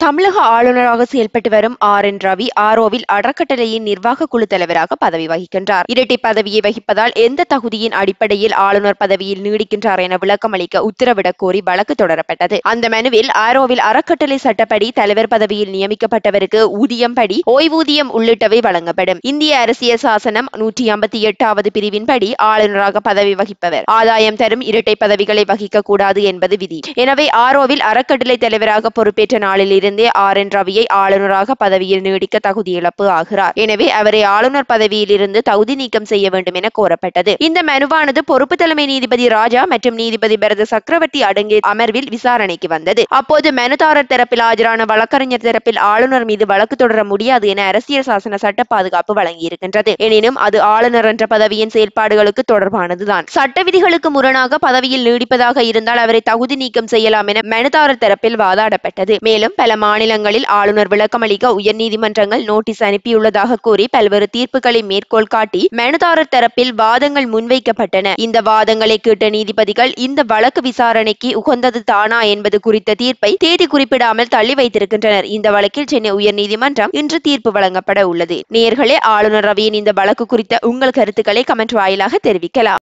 தமிழக ஆளுநராக செயல்பட்டு வரும் ஆர் என் ரவி ஆரோவில் அறக்கட்டளையின் நிர்வாக குழு தலைவராக பதவி வகிக்கின்றார் இரட்டை பதவியை வகிப்பதால் எந்த தகுதியின் அடிப்படையில் ஆளுநர் பதவியில் நீடிக்கின்றார் என விளக்கமளிக்க உத்தரவிடக் கோரி வழக்கு தொடரப்பட்டது அந்த மனுவில் ஆரோவில் அறக்கட்டளை சட்டப்படி தலைவர் பதவியில் நியமிக்கப்பட்டவருக்கு ஊதியம் படி ஓய்வூதியம் உள்ளிட்டவை வழங்கப்படும் இந்திய அரசியல் சாசனம் நூற்றி ஐம்பத்தி எட்டாவது பிரிவின்படி ஆளுநராக பதவி வகிப்பவர் ஆதாயம் தரும் இரட்டை பதவிகளை வகிக்க கூடாது என்பது விதி எனவே ஆரோவில் அறக்கட்டளை தலைவராக பொறுப்பேற்ற நாளில் இருந்தே ஆர் என் ரவியை ஆளுநராக பதவியில் நீடிக்க தகுதி இழப்பு ஆகிறார் எனவே அவரை ஆளுநர் பதவியில் இருந்து தகுதி நீக்கம் செய்ய வேண்டும் என கோரப்பட்டது இந்த மனுவானது பொறுப்பு தலைமை நீதிபதி ராஜா மற்றும் நீதிபதி பரத சக்கரவர்த்தி அடங்கிய அமர்வில் விசாரணைக்கு வந்தது அப்போது மனுதாரர் தரப்பில் ஆஜரான வழக்கறிஞர் தரப்பில் ஆளுநர் மீது வழக்கு தொடர முடியாது என அரசியல் சாசன சட்ட பாதுகாப்பு வழங்கியிருக்கின்றது எனினும் அது ஆளுநர் என்ற பதவியின் செயல்பாடுகளுக்கு தொடர்பானதுதான் சட்ட விதிகளுக்கு முரணாக பதவியில் நீடிப்பதாக இருந்தால் அவரை தகுதி நீக்கம் செய்யலாம் என மனுதாரர் தரப்பில் வாதாடப்பட்டது மேலும் பல மாநிலங்களில் ஆளுநர் விளக்கமளிக்க உயர்நீதிமன்றங்கள் நோட்டீஸ் அனுப்பியுள்ளதாக கூறி பல்வேறு தீர்ப்புகளை மேற்கோள் காட்டி மனுதாரர் தரப்பில் வாதங்கள் முன்வைக்கப்பட்டன இந்த வாதங்களை கேட்ட நீதிபதிகள் இந்த வழக்கு விசாரணைக்கு உகந்தது தானா என்பது குறித்த தீர்ப்பை தேதி குறிப்பிடாமல் தள்ளி வைத்திருக்கின்றனர் இந்த வழக்கில் சென்னை உயர்நீதிமன்றம் இன்று தீர்ப்பு வழங்கப்பட உள்ளது நேர்களே ஆளுநர் ரவியின் இந்த வழக்கு குறித்த உங்கள் கருத்துக்களை கமெண்ட் வாயிலாக தெரிவிக்கலாம்